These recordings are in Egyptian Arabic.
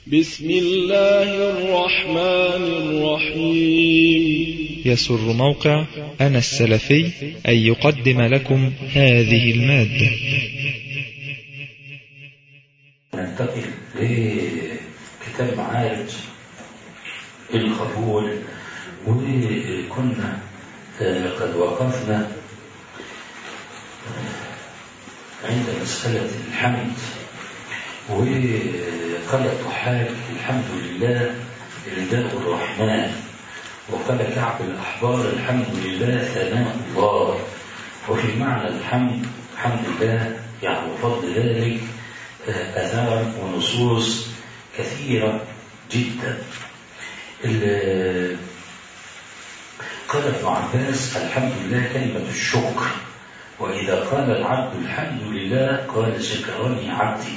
بسم الله الرحمن الرحيم يسر موقع أنا السلفي أن يقدم لكم هذه المادة ننتقل لكتاب معارج القبول وكنا قد وقفنا عند مسألة الحمد وقال الضحاك الحمد لله رداء الرحمن وقال كعب الأحبار الحمد لله ثناء الله وفي معنى الحمد الحمد لله يعني وفضل ذلك آثار ونصوص كثيرة جدا قال ابن عباس الحمد لله كلمة الشكر وإذا قال العبد الحمد لله قال شكرني عبدي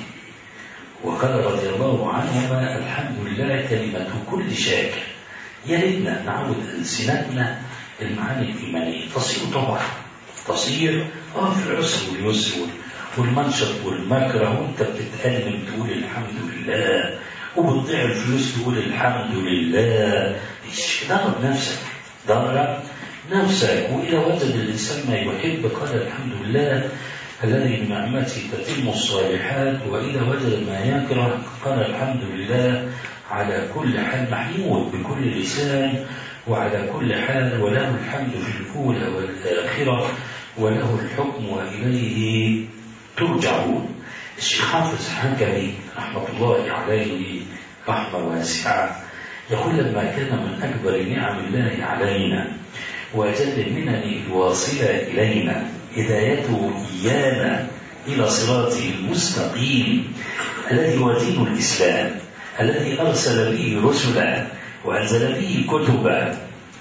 وقال رضي الله عنهما الحمد لله كلمة كل شاكر يا ريتنا نعود ألسنتنا المعاني الإيمانية تصير طبعا تصير اه في العسر واليسر والمنشط والمكره وانت بتتألم تقول الحمد لله وبتضيع الفلوس تقول الحمد لله درب نفسك درب نفسك وإذا وجد الإنسان ما يحب قال الحمد لله الذي بنعمته تتم الصالحات وإذا وجد ما يكره قال الحمد لله على كل حال محمود بكل لسان وعلى كل حال وله الحمد في الأولى والآخرة وله الحكم وإليه ترجعون الشيخ حافظ حنكري رحمة الله عليه رحمة واسعة يقول لما كان من أكبر نعم الله علينا وأجل المنن الواصلة إلينا هدايته إيانا إلى صراطه المستقيم الذي هو دين الإسلام الذي أرسل به رسلا وأنزل به كتبا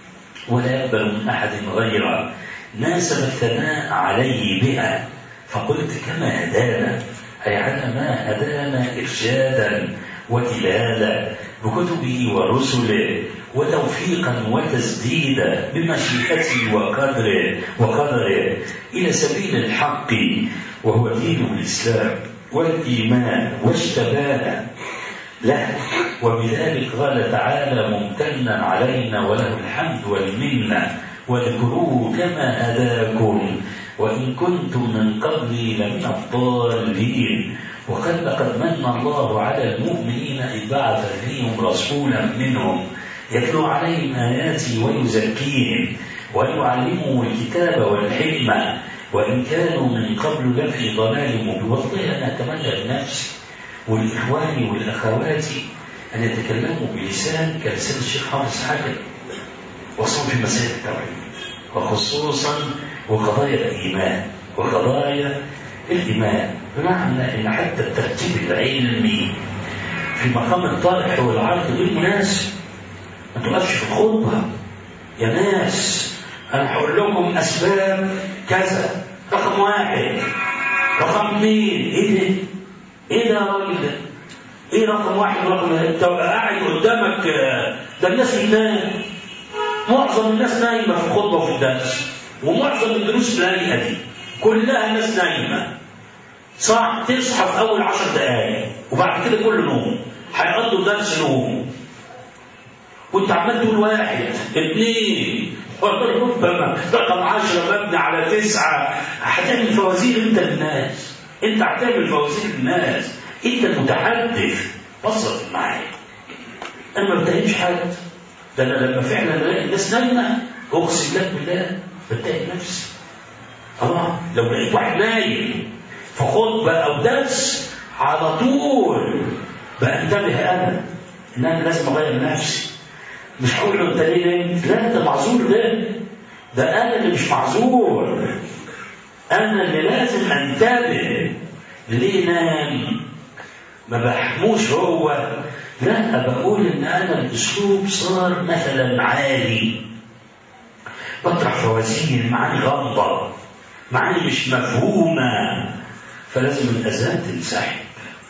ولا يقبل من أحد غيره ناسب الثناء عليه بها فقلت كما هدانا أي على ما هدانا إرشادا ودلالا بكتبه ورسله وتوفيقا وتسديدا بمشيئته وقدره وقدره إلى سبيل الحق وهو دين الإسلام والإيمان واجتبانا له وبذلك قال تعالى ممتنا علينا وله الحمد والمنة واذكروه كما هداكم وإن كنتم من قبلي لمن الضالين وقد لقد من الله على المؤمنين إذ بعث فيهم رسولا منهم يتلو عليهم آياته ويزكيهم ويعلمهم الكتاب والحكمة وإن كانوا من قبل لفي ضلال مبين والله أنا أتمنى لنفسي والإخوان والأخوات أن يتكلموا بلسان كلسان الشيخ حافظ حاجة وصل في مسائل التوحيد وخصوصا وقضايا الإيمان وقضايا الإيمان بمعنى أن حتى الترتيب العلمي في مقام الطرح والعرض غير مناسب ما تقفش في الخطبة يا ناس أنا هقول لكم أسباب كذا رقم واحد رقم اثنين إيه ده؟ إيه ده يا راجل ده؟ إيه رقم واحد رقم أنت قاعد قدامك ده الناس بتنام معظم الناس نايمة في الخطبة وفي الدرس ومعظم الدروس الآية دي كلها ناس نايمة صح تصحى في أول عشر دقايق وبعد كده كله نوم هيقضوا درس نوم وانت عمال تقول واحد اثنين ربما رقم عشرة مبني على تسعة هتعمل فوازير انت للناس انت هتعمل فوازير للناس انت المتحدث بسط معايا انا ما بتهمش حد ده انا لما فعلا الاقي الناس نايمه اقسم لك بالله بتضايق نفسي اه لو لقيت واحد نايم في خطبه او درس على طول بنتبه انا ان انا لازم اغير نفسي مش هقول له انت ليه نايم؟ لا انت معذور ده ده انا اللي مش معذور انا اللي لازم انتبه ليه نام ما بحموش هو لا بقول ان انا الاسلوب صار مثلا عالي بطرح فوازير معاني غامضه معاني مش مفهومه فلازم الاذان تنسحب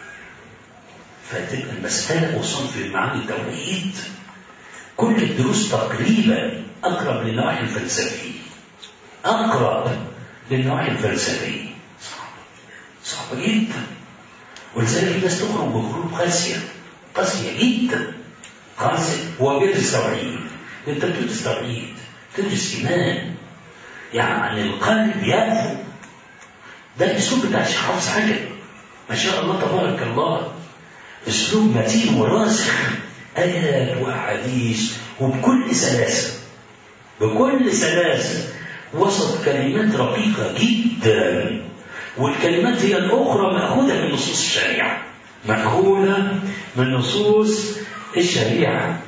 فتبقى المساله وصل في معاني التوحيد كل الدروس تقريبا اقرب للنواحي الفلسفيه اقرب للنواحي الفلسفيه صعب صعب جدا ولذلك الناس تخرج بخروج قاسيه قاسية جدا قاسية هو بيدرس توحيد انت بتدرس توحيد تدرس ايمان يعني القلب يهفو ده الاسلوب بتاع الشيخ حافظ حاجه ما شاء الله تبارك الله اسلوب متين وراسخ ايات واحاديث وبكل سلاسه بكل سلاسه وسط كلمات رقيقه جدا والكلمات هي الاخرى ماخوذه من نصوص الشريعه ماخوذه من نصوص الشريعه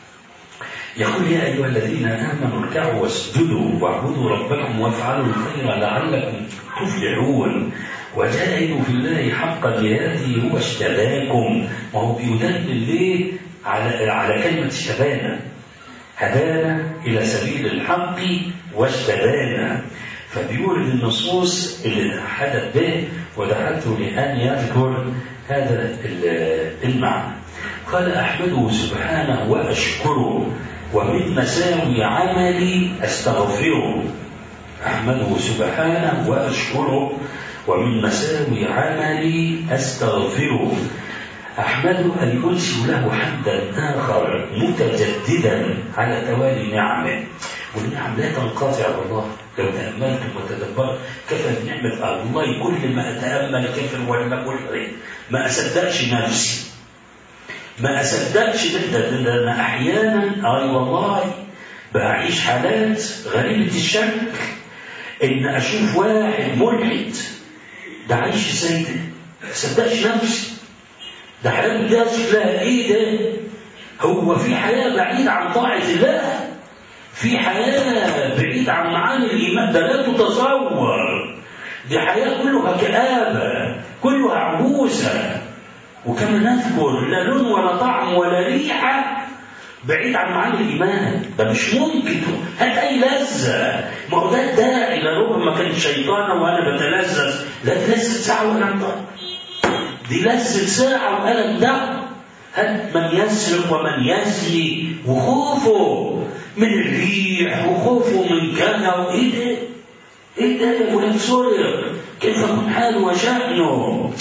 يقول يا أيها الذين آمنوا اركعوا واسجدوا واعبدوا ربكم وافعلوا الخير لعلكم تفلحون وجاهدوا في الله حق جهاده هو اجتباكم ما هو بيدلل ليه على على كلمة اجتبانا هدانا إلى سبيل الحق واجتبانا فبيورد النصوص اللي حدث به ودعته لأن يذكر هذا المعنى قال أحمده سبحانه وأشكره ومن مساوي عملي أستغفره أحمده سبحانه وأشكره ومن مساوي عملي أستغفره أحمده أن أنشئ له حمدا آخر متجددا على توالي نعمه والنعم لا تنقطع والله لو تأملتم وتدبرت كيف نعمة الله كل ما أتأمل كيف ولا كل ما أصدقش نفسي ما أصدقش جدا لأن أنا أحيانا أي والله بعيش حالات غريبة الشك إن أشوف واحد ملحد ده عايش سيدة ما أصدقش نفسي ده حياته دي شكلها إيه ده؟ هو في حياة بعيدة عن طاعة الله في حياة بعيدة عن معاني الإيمان ده لا تتصور دي حياة كلها كآبة كلها عبوسة وكما نذكر لا لون ولا طعم ولا ريحة بعيد عن معاني الإيمان ده مش ممكن هات أي لذة ما هو ده الداعي لربما كان شيطانا وأنا بتلذذ لا تلذذ ساعة وأنا مضر دي لذة ساعة وأنا مضر هات من يسرق ومن يزني وخوفه من الريح وخوفه من كذا وإيه ده؟ إيه ده ولاد سوريا كيف يكون حاله وشأنه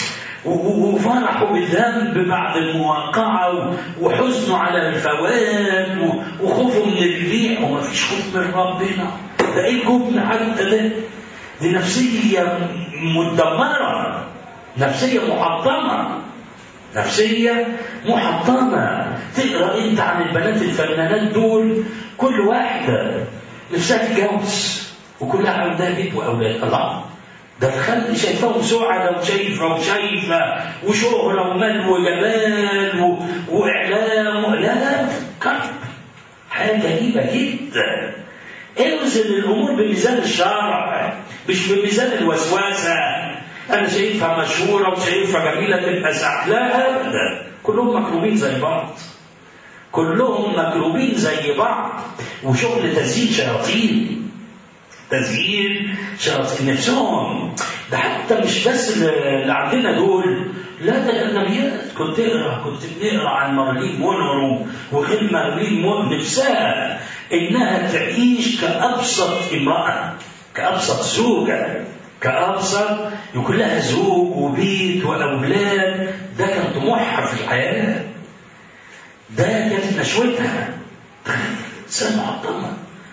وفرحوا بالذنب بعد المواقعة وحزنه على الفوات وخوفه من الريح وما فيش خوف من ربنا ده ايه الجبن حتى ده دي نفسية مدمرة نفسية محطمة نفسية محطمة تقرأ انت عن البنات الفنانات دول كل واحدة نفسها تتجوز وكلها عندها بيت وأولاد الله ده الخلق شايفاهم سعداء وشايفة وشايفة وشهرة ومال وجمال و... وإعلام و... لا لا كرب حاجة غريبة جدا اوزن الأمور بميزان الشرع مش بميزان الوسوسة أنا شايفها مشهورة وشايفها جميلة تبقى سعد لا أبدا كلهم مكروبين زي بعض كلهم مكروبين زي بعض وشغل تزيين شياطين تزيين شياطين نفسهم ده حتى مش بس اللي عندنا دول لا ده الاجنبيات كنت اقرا كنت بنقرا عن مارلين مونرو وغير مارلين مونرو نفسها انها تعيش كابسط امراه كابسط زوجه كابسط يكون لها زوج وبيت واولاد ده كان طموحها في الحياه ده كانت نشوتها انسان محطمه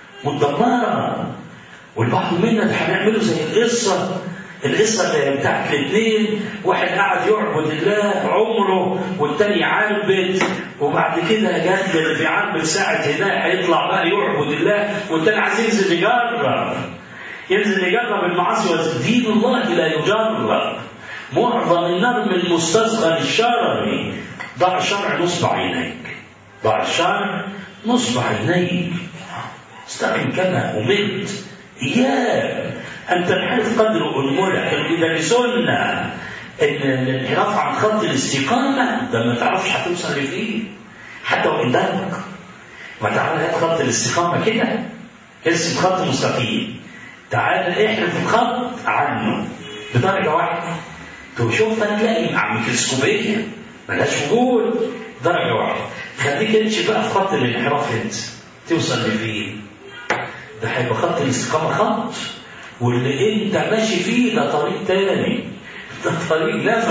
مدمره والبعض منا ده هنعمله زي القصة القصة اللي بتاعت الاثنين واحد قاعد يعبد الله عمره والتاني يعبد وبعد كده جات اللي بيعبد ساعة هنا هيطلع بقى يعبد الله والتاني عايز ينزل يجرب ينزل يجرب المعاصي دين الله لا يجرب معظم النار من مستصغر الشرعي ضع الشرع نصب عينيك ضع الشرع نصب عينيك استقم كما أمرت إياه أن تنحرف قدر أنملك كانوا بيدرسونا إن الانحراف عن خط الاستقامة ده ما تعرفش هتوصل لفين حتى وإن دمك ما تعالى هات خط الاستقامة كده ارسم خط مستقيم تعال احرف الخط عنه بدرجة واحدة تشوف تلاقي مع ميكروسكوبية ملهاش وجود درجة واحدة خليك امشي بقى في خط الانحراف انت توصل لفين ده هيبقى خط الاستقامة خط واللي انت ماشي فيه ده طريق تاني ده طريق نفق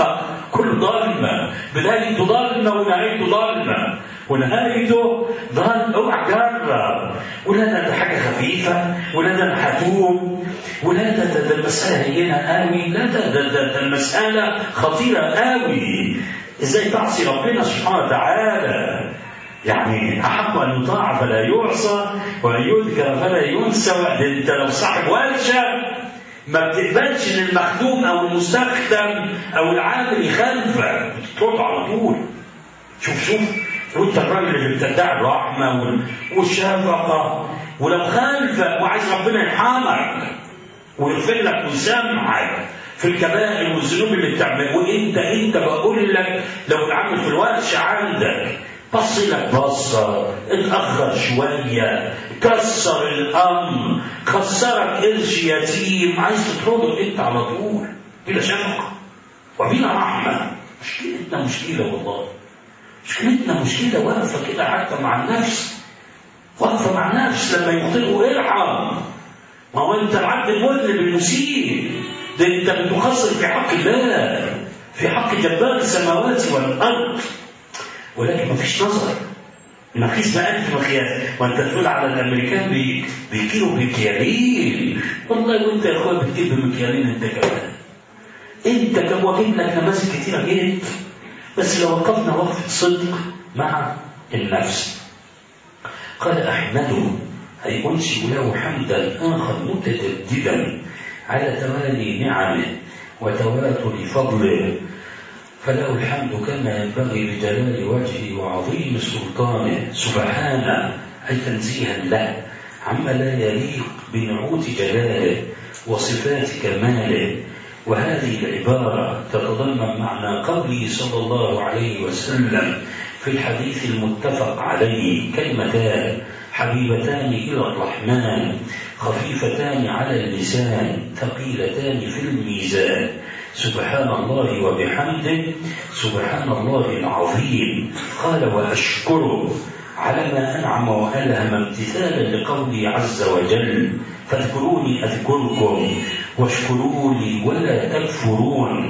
كله ضلمة بدايته ضلمة ونهايته ضلمة ونهايته ضل اوعى تجرب ولا ده حاجة خفيفة ولا ده انا هتوب ولا ده ده, ده المسألة هينة قوي لا ده ده, ده, ده المسألة خطيرة قوي ازاي تعصي ربنا سبحانه وتعالى يعني أحق أن يطاع فلا يعصى وأن يذكر فلا ينسى ده أنت لو صاحب ورشة ما بتقبلش ان المخدوم او المستخدم او العامل يخالفك بتطرد على طول شوف شوف وانت الراجل اللي بتدعي الرحمه والشفقه ولو خالفك وعايز ربنا يرحمك ويغفر لك ويسامحك في الكبائر والذنوب اللي بتعملها وانت انت بقول لك لو العامل في الورشه عندك بص لك بصة اتأخر شوية كسر الأمر خسرك قرش يتيم عايز تطرده انت على طول بلا شفقة وبلا رحمة مشكلتنا مشكلة والله مشكلتنا مشكلة واقفة كده حتى مع النفس واقفة مع النفس لما يخطئوا ارحم ما هو انت العبد المذنب المسيء ده انت بتقصر في حق الله في حق جبار السماوات والارض ولكن ما فيش نظر نقيس بقى انت مقياس وانت تقول على الامريكان بي بيكيلوا بمكيالين والله وانت يا اخويا بتجيب بمكيالين انت كمان انت كم واجب لك نماذج كتيره جدا بس لو وقفنا وقفه صدق مع النفس قال احمده اي انشئ له حمدا اخر متجددا على توالي نعمه وتواتر فضله فله الحمد كما ينبغي بجلال وجهه وعظيم سلطانه سبحانه أي تنزيها له عما لا يليق بنعوت جلاله وصفات كماله وهذه العبارة تتضمن معنى قوله صلى الله عليه وسلم في الحديث المتفق عليه كلمتان حبيبتان إلى الرحمن خفيفتان على اللسان ثقيلتان في الميزان سبحان الله وبحمده سبحان الله العظيم قال وأشكره على ما أنعم وألهم امتثالا لقوله عز وجل فاذكروني أذكركم واشكروا لي ولا تكفرون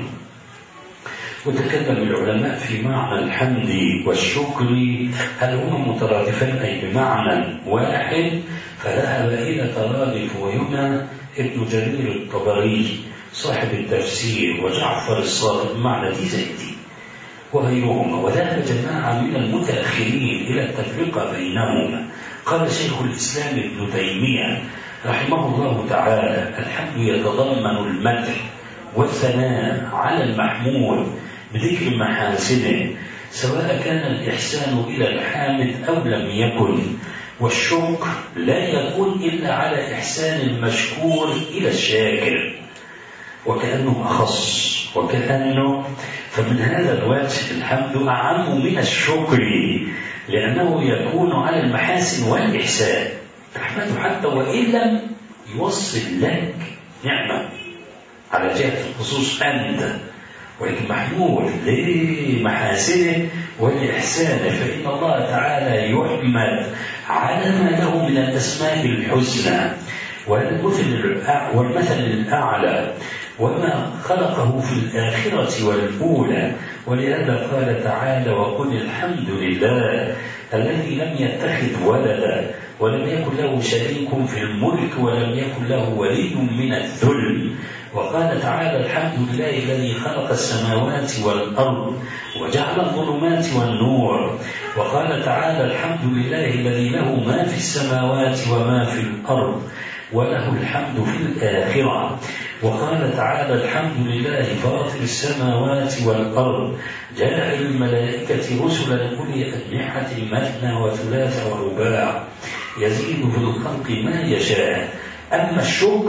وتكلم العلماء في معنى الحمد والشكر هل هما مترادفان أي بمعنى واحد فذهب إلى ترادف وهنا ابن جرير الطبري صاحب التفسير وجعفر الصادق معنى دي زي دي وغيرهما وذهب جماعة من المتأخرين إلى التفرقة بينهما قال شيخ الإسلام ابن تيمية رحمه الله تعالى الحمد يتضمن المدح والثناء على المحمود بذكر محاسنه سواء كان الإحسان إلى الحامد أو لم يكن والشكر لا يكون إلا على إحسان المشكور إلى الشاكر وكأنه أخص وكأنه فمن هذا الوجه الحمد أعم من الشكر لأنه يكون على المحاسن والإحسان تحمده حتى وإن لم يوصل لك نعمة على جهة الخصوص أنت ولكن محمود لمحاسنه ولإحسانه فإن الله تعالى يحمد على ما له من الأسماء الحسنى والمثل والمثل الأعلى وما خلقه في الآخرة والأولى ولهذا قال تعالى وقل الحمد لله الذي لم يتخذ ولدا ولم يكن له شريك في الملك ولم يكن له ولي من الذل وقال تعالى الحمد لله الذي خلق السماوات والأرض وجعل الظلمات والنور وقال تعالى الحمد لله الذي له ما في السماوات وما في الأرض وله الحمد في الآخرة وقال تعالى الحمد لله فاطر السماوات والأرض جاعل الملائكة رسلا أولي أجنحة مثنى وثلاث ورباع يزيد في الخلق ما يشاء أما الشكر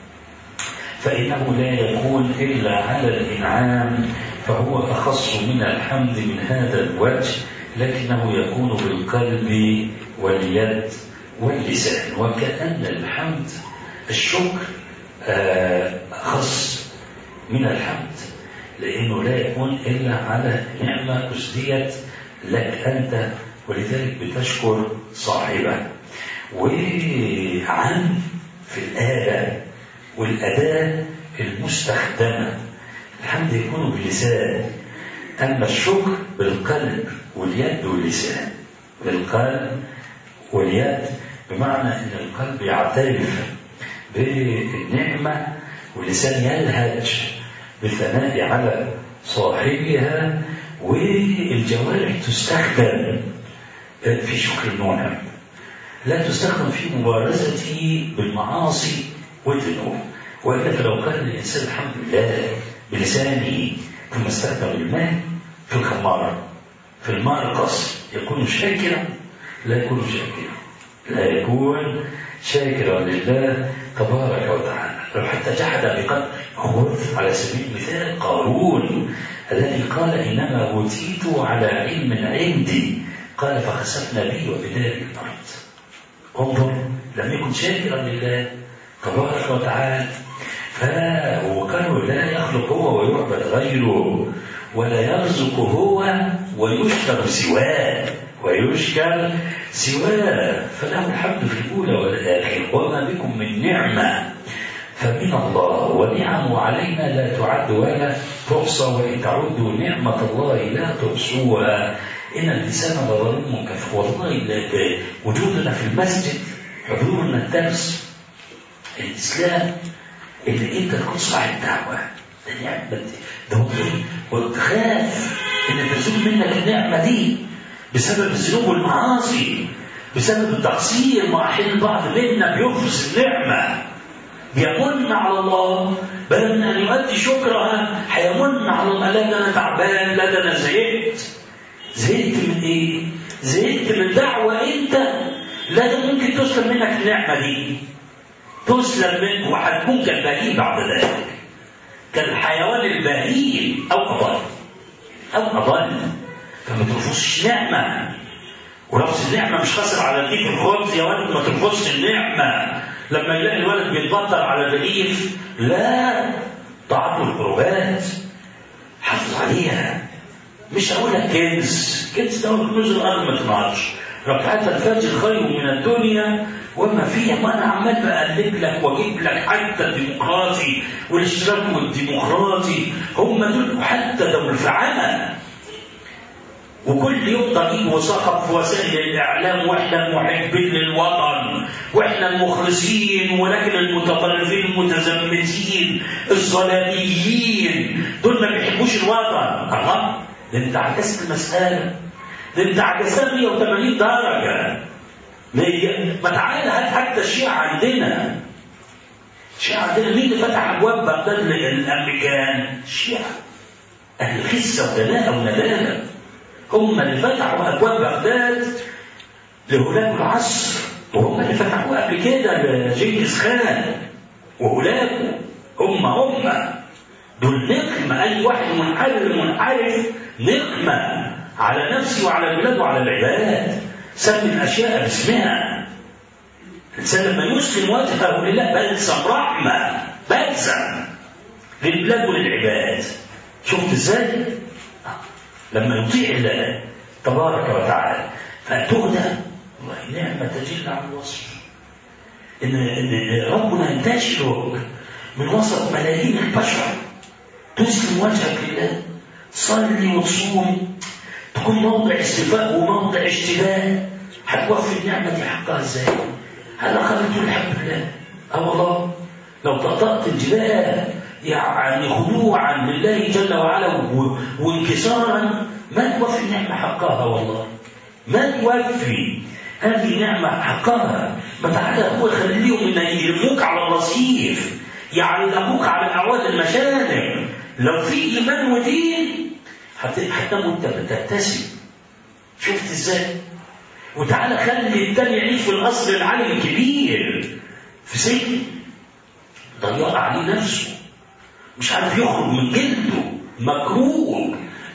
فإنه لا يكون إلا على الإنعام فهو أخص من الحمد من هذا الوجه لكنه يكون بالقلب واليد واللسان وكأن الحمد الشكر أخص من الحمد لأنه لا يكون إلا على نعمة أسديت لك أنت ولذلك بتشكر صاحبه وعن في الآلة والأداة المستخدمة الحمد يكون باللسان أما الشكر بالقلب واليد واللسان بالقلب واليد بمعنى أن القلب يعترف بالنعمة واللسان يلهج بالثناء على صاحبها والجوارح تستخدم في شكر المنعم لا تستخدم في مبارزته بالمعاصي والذنوب وإلا فلو كان الإنسان الحمد لله بلسانه ثم استخدم المال في الخمارة في المرقص يكون شاكرا لا يكون شاكرا لا يكون شاكرا لله تبارك وتعالى لو حتى جحد بقدر خذ على سبيل المثال قارون الذي قال إنما أوتيت على علم عندي قال فخسفنا به وبداره الأرض انظر لم يكن شاكرا لله تبارك وتعالى فهو كان لا يخلق هو ويعبد غيره ولا يرزق هو ويشكر سواه ويشكر سواه فله الحمد في الأولى والآخرة وما بكم من نعمة فمن الله ونعم علينا لا تعد ولا تحصى وإن تعدوا نعمة الله لا تحصوها إن الإنسان لظلوم كفور والله وجودنا في المسجد حضورنا الدرس الإسلام إن أنت تكون صاحب دعوة ده نعمة ده وتخاف إن تزول منك النعمة دي بسبب الذنوب والمعاصي بسبب التقصير مع حين البعض منا بيفرز النعمة بيمن على الله بدل من أن يؤدي شكرها هيمن على الله لا ده أنا تعبان لا ده أنا زهقت زهقت من إيه؟ زهقت من دعوة أنت لا ده ممكن تسلم منك النعمة دي تسلم منك وهتكون كالبهيم بعد ذلك كالحيوان البهيم أو أضل أو أضل فما ترفضش نعمة ولفظ النعمة مش خاسر على الديك الخبز يا ولد ما ترفضش النعمة لما يلاقي الولد بيتبطر على الرغيف لا طاعته القربات حافظ عليها مش هقول لك كنز كنز ده كنوز الارض ما تنهارش ركعات الفجر خير من الدنيا وما فيها ما انا عمال بقلب لك واجيب لك حتى الديمقراطي والاشتراك والديمقراطي هم دول حتى دول الفعامه وكل يوم ضريب وسخط في وسائل الاعلام واحنا محبين للوطن واحنا المخلصين ولكن المتطرفين المتزمتين الصلابيين دول ما بيحبوش الوطن الله ده انت عكست المساله ده انت عكستها 180 درجه ما تعالى هات حتى الشيعة عندنا الشيعة عندنا مين اللي فتح ابواب بغداد للامريكان؟ الشيعة اهل خسه ودناءه وندانه هم اللي فتحوا ابواب بغداد لهلاك العصر وهم اللي فتحوها قبل كده لجنكيز خان وهلاكه هم هم دول نقمة أي واحد منحرف منحرف نقمة على نفسه وعلى البلاد وعلى العباد سمي الأشياء باسمها الإنسان لما يسلم وجهه لله بلسم رحمة بلسم للبلاد وللعباد شفت ازاي؟ لما يطيع الله تبارك وتعالى فتهدى والله نعمة تجل عن الوصف إن إن ربنا ينتشرك من وسط ملايين البشر تسلم وجهك لله تصلي وتصوم تكون موضع استفاء وموضع اشتباه هتوفي النعمة دي حقها ازاي؟ هذا خليت الحمد لله اه والله لو طأطأت الجبال يعني خضوعا لله جل وعلا وانكسارا ما توفي النعمة حقها والله ما توفي هذه نعمة حقها ما تعالى هو خليهم ان يرموك على الرصيف يعلقوك على اعواد المشانق لو في ايمان ودين هتموت بتبتسم شفت ازاي وتعالى خلي التاني يعيش في القصر العالي الكبير في سجن ضيق عليه نفسه مش عارف يخرج من جلده مكروه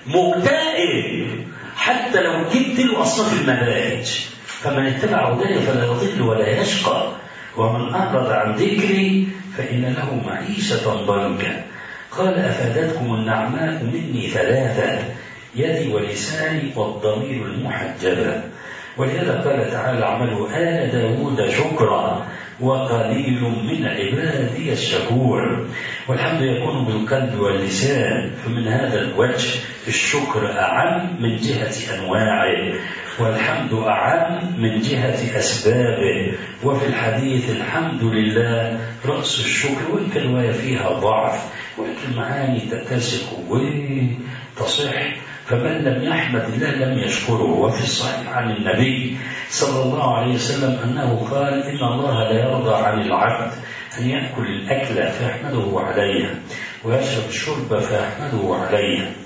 مكتئب حتى لو جبت له اصناف المناهج فمن اتبع هداي فلا يضل ولا يشقى ومن اعرض عن ذكري فان له معيشه ضنكا قال افادتكم النعماء مني ثلاثه يدي ولساني والضمير المحجبه ولهذا قال تعالى اعملوا آل داود شكرا وقليل من عبادي الشكور والحمد يكون بالقلب واللسان فمن هذا الوجه الشكر أعم من جهة أنواعه والحمد أعم من جهة أسبابه وفي الحديث الحمد لله رأس الشكر وإن كان فيها ضعف ولكن معاني تتسق وتصح فمن لم يحمد الله لم يشكره وفي الصحيح عن النبي صلى الله عليه وسلم أنه قال إن الله لا يرضى عن العبد أن يأكل الأكل فيحمده عليها ويشرب الشرب فيحمده عليها